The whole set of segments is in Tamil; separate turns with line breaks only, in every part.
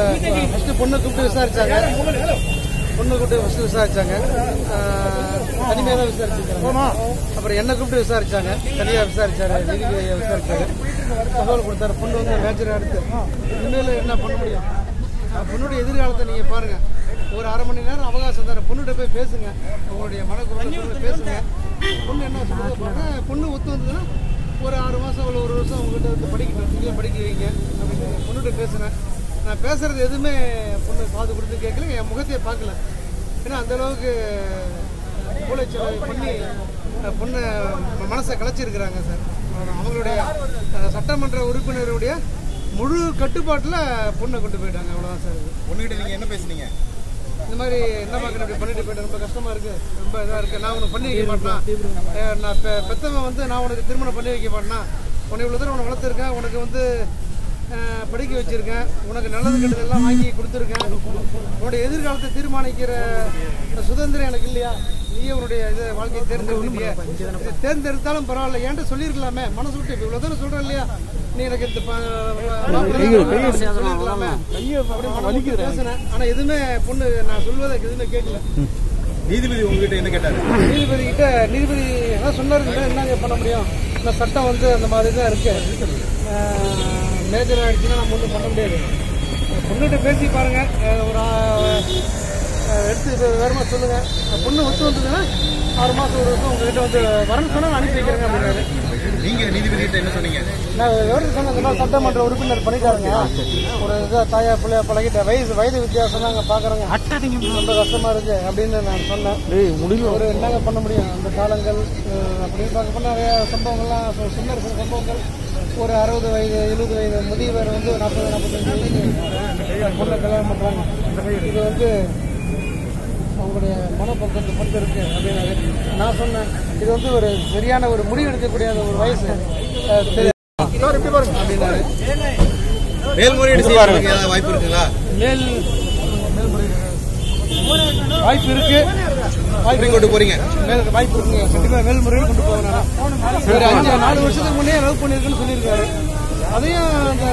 ஃபர்ஸ்ட் பொண்ணை கூப்பிட்டு விசாரிச்சாங்க பொண்ணை கூப்பிட்டு ஃபர்ஸ்ட் விசாரிச்சாங்க தனிமையாக தான் விசாரிச்சிருக்காங்க அப்புறம் என்னை கூப்பிட்டு விசாரிச்சாங்க தனியாக விசாரிச்சாரு நீதிபதி விசாரிச்சாரு தகவல் கொடுத்தாரு பொண்ணு வந்து மேட்சரை அடுத்து இனிமேல் என்ன பண்ண முடியும் அஹ் பொண்ணுடைய எதிர்காலத்தை நீங்க பாருங்க ஒரு அரை மணி நேரம் அவகாசம் தரேன் பொண்ணுகிட்ட போய் பேசுங்க உங்களுடைய மனக்குறை பேசுங்க பொண்ணு என்ன சொல்லுங்க பாருங்க பொண்ணு ஒத்து வந்ததுன்னா ஒரு ஆறு மாசம் இல்லை ஒரு வருஷம் உங்ககிட்ட வந்து படிக்கணும் நீங்களும் படிக்க வைங்க அப்படின்னு பொண்ணுகிட்ட பேசுனேன் நான் பேசுறது எதுவுமே பொண்ணு காது கொடுத்து கேட்கல என் முகத்தையே பார்க்கல ஏன்னா அந்த அளவுக்கு மூளைச்சலவை பண்ணி அஹ், பொண்ணை ம- மனசை கலைச்சிருக்கிறாங்க சார் அவங்களுடைய அஹ், சட்டமன்ற உறுப்பினருடைய முழு கட்டுப்பாட்டில் பொண்ணை கொண்டு போயிட்டாங்க அவ்வளோதான் சார் இது
பொண்ணுகிட்ட நீங்க என்ன பேசுனீங்க
இந்த மாதிரி என்ன பார்க்கணும் இப்படி பண்ணிட்டு போயிட்டு ரொம்ப கஷ்டமா இருக்கு ரொம்ப இதாக இருக்கு நான் உனக்கு பண்ணி வைக்க மாட்டேனா அஹ் நான் பெ- பெத்தவன் வந்து நான் உனக்கு திருமணம் பண்ணி வைக்க மாட்டேனா உன்னை இவ்வளோ தூரம் உன்னை வளர்த்துருக்கேன் உனக்கு வந்து அஹ், படிக்க வச்சிருக்கேன் உனக்கு நல்லது கெட்டது எல்லாம் வாங்கி கொடுத்துருக்கேன் உன்னுடைய எதிர்காலத்தை தீர்மானிக்கிற சுதந்திரம் எனக்கு இல்லையா நீயே உன்னுடைய இதை வாழ்க்கையை தேர்ந்தெடுத்துட்டிய இதை தேர்ந்தெடுத்தாலும் பரவாயில்ல ஏன்ட்ட சொல்லியிருக்கலாமே மனசு விட்டு இப்போ இவ்வளோ தூரம் சொல்கிறேன் இல்லையா நீ எனக்கு இந்த ப- சொல்லியிருக்கலாமே அப்படி பேசினேன் ஆனா எதுவுமே பொண்ணு நான் சொல்வதை எதுவுமே கேட்கல
நீதிபதி உங்ககிட்ட என்ன கேட்டாரு
நீதிபதி கிட்ட நீதிபதி என்ன சொன்னாரு இந்த மாதிரி என்னங்க பண்ண முடியும் இந்த சட்டம் வந்து அந்த மாதிரி தான் இருக்கு மேஜர் ஆயிடுச்சுன்னா நம்ம ஒன்றும் பண்ண முடியாது பொண்ணுகிட்ட பேசி பாருங்க அஹ் ஒரு ஆ- அஹ் எடுத்து இது வேறமா சொல்லுங்க பொண்ணு ஒத்து வந்ததுன்னா ஆறு மாசம் ஒரு வருஷம் உங்ககிட்ட வந்து வரணும் சொன்னா நான் அனுப்பி வைக்கிறேங்க அப்படின்னாரு
நீங்க நீதிபதி கிட்ட என்ன சொன்னீங்க
நான் விவரத்தை சொன்ன இந்த மாதிரி சட்டமன்ற உறுப்பினர் பண்ணிட்டாருங்க ஒரு இதாக தாயா பிள்ளைய பழகிட்ட வயசு வயது வித்தியாசம் அங்கே பார்க்குறேங்க ரொம்ப கஷ்டமா இருக்கு அப்படின்னு நான் சொன்னேன் ஒரு என்னங்க பண்ண முடியும் அந்த காலங்கள் அஹ், அப்படின்னு பார்க்க போனால் நிறைய சம்பவங்கள்லாம் சொ- சின்ன சின்ன சம்பவங்கள் ஒரு அறுபது வயது எழுபது வயது முதியவர் வந்து நாற்பது நாற்பத்தஞ்சு வயது பொண்ணை கல்யாணம் பண்ணுறாங்க இது வந்து அவங்களுடைய மனப்பக்கத்தை பொறுத்து இருக்கு அப்படின்னாரு நான் சொன்னேன் இது வந்து ஒரு சரியான ஒரு முடிவு எடுக்கக்கூடிய அந்த ஒரு வயசு அஹ், சரி. அப்படின்னாரு
மேல்முறையீடு செய்யறதுக்கு ஏதாவது வாய்ப்பு இருக்குங்களா
மேல் மேல்முறையீடு வாய்ப்பு இருக்கு
எப்படி கொண்டு போறீங்க
மேல் வாய்ப்பு இருக்குங்க கண்டிப்பா மேல்முறையில் கொண்டு போவேன் ஒரு அஞ்சு நாலு வருஷத்துக்கு முன்னே லவ் பண்ணியிருக்குன்னு சொல்லியிருக்காரு அதையும் அந்த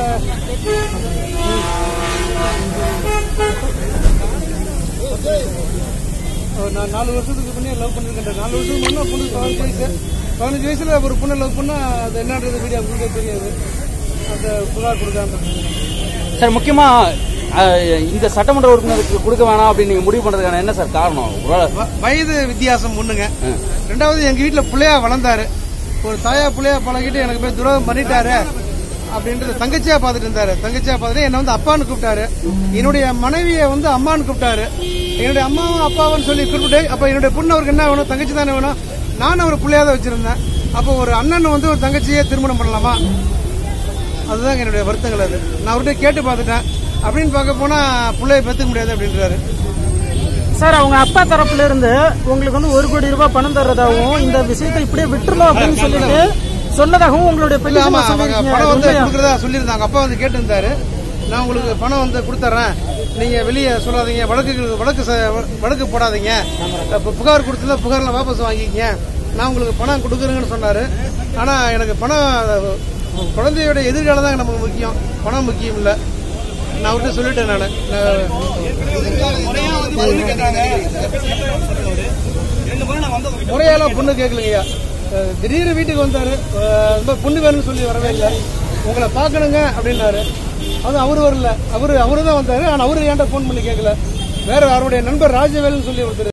ஒரு நான் நாலு வருஷத்துக்கு முன்னே லவ் பண்ணியிருக்கேன் நாலு வருஷத்துக்கு முன்னே பொண்ணு பதினஞ்சு வயசு பதினஞ்சு வயசுல ஒரு பொண்ணை லவ் பண்ணா அது என்னன்றது வீடியோ உங்களுக்கே தெரியாது அந்த புகார் கொடுக்காம
சார் முக்கியமா அஹ், இந்த சட்டமன்ற உறுப்பினருக்கு கொடுக்க வேணாம் அப்படின்னு நீங்க முடிவு பண்றதுக்கான என்ன சார் காரணம் ஒரு-
வ- வயது வித்தியாசம் ஒண்ணுங்க ரெண்டாவது எங்க வீட்டுல புள்ளையா வளர்ந்தாரு ஒரு தாயா புள்ளையா பழகிட்டு எனக்கு போய் துரோகம் பண்ணிட்டாரு அப்படின்றது தங்கச்சியா பார்த்துட்டு இருந்தாரு தங்கச்சியா பார்த்துட்டு என்ன வந்து அப்பான்னு கூப்பிட்டாரு என்னுடைய மனைவியை வந்து அம்மான்னு கூப்பிட்டாரு என்னுடைய அம்மாவும் அப்பாவும் சொல்லி குறிப்பிட்டு அப்ப என்னுடைய பொண்ணு அவருக்கு என்ன வேணும் தங்கச்சி தானே வேணும் நானும் ஒரு புள்ளையா தான் வச்சிருந்தேன் அப்போ ஒரு அண்ணன் வந்து ஒரு தங்கச்சியே திருமணம் பண்ணலாமா அதுதான் என்னுடைய வருத்தங்கள் அது நான் அவர்கிட்ட கேட்டு பார்த்துட்டேன் அப்படின்னு பார்க்க போனா பிள்ளைய பெற்றுக்க முடியாது அப்படின்றாரு
சார் அவங்க அப்பா தரப்புல இருந்து உங்களுக்கு வந்து ஒரு கோடி ரூபாய் பணம் தர்றதாகவும் இந்த விஷயத்தை இப்படியே விட்டுறலாம் அப்படின்னு சொல்லிட்டு சொன்னதாகவும் உங்களுடைய
இல்ல ஆமா
பெட்டிஷன்ல
அவங்க
சொல்லிருக்கீங்க
பணம் வந்து
உண்மையா?
கொடுக்கறதா சொல்லியிருந்தாங்க அப்பா வந்து கேட்டிருந்தாரு நான் உங்களுக்கு பணம் வந்து கொடுத்துட்றேன் நீங்க வெளியே சொல்லாதீங்க வழக்கு வழக்கு ச- வழக்கு போடாதீங்க இப்ப புகார் கொடுத்தத புகார்லாம் வாபஸ் வாங்கிக்கங்க நான் உங்களுக்கு பணம் கொடுக்குறேங்கன்னு சொன்னாரு ஆனா எனக்கு பணம் குழந்தையோட எதிர்காலம் தான் நமக்கு முக்கியம் பணம் முக்கியம் இல்ல நான் அவர்கிட்ட சொல்லிட்டேன் நான் முறையால பொண்ணு கேட்கலைங்கய்யா அஹ் திடீர்னு வீட்டுக்கு வந்தாரு அஹ் இந்த மாதிரி பொண்ணு வேணும்னு சொல்லி வரவே இல்லை உங்களை பார்க்கணுங்க அப்படின்னாரு அது அவரு வரல அவரு அவரு தான் வந்தாரு ஆனா அவரு ஏன்டா ஃபோன் பண்ணி கேட்கல வேற அவருடைய நண்பர் ராஜவேல்னு சொல்லி ஒருத்தர்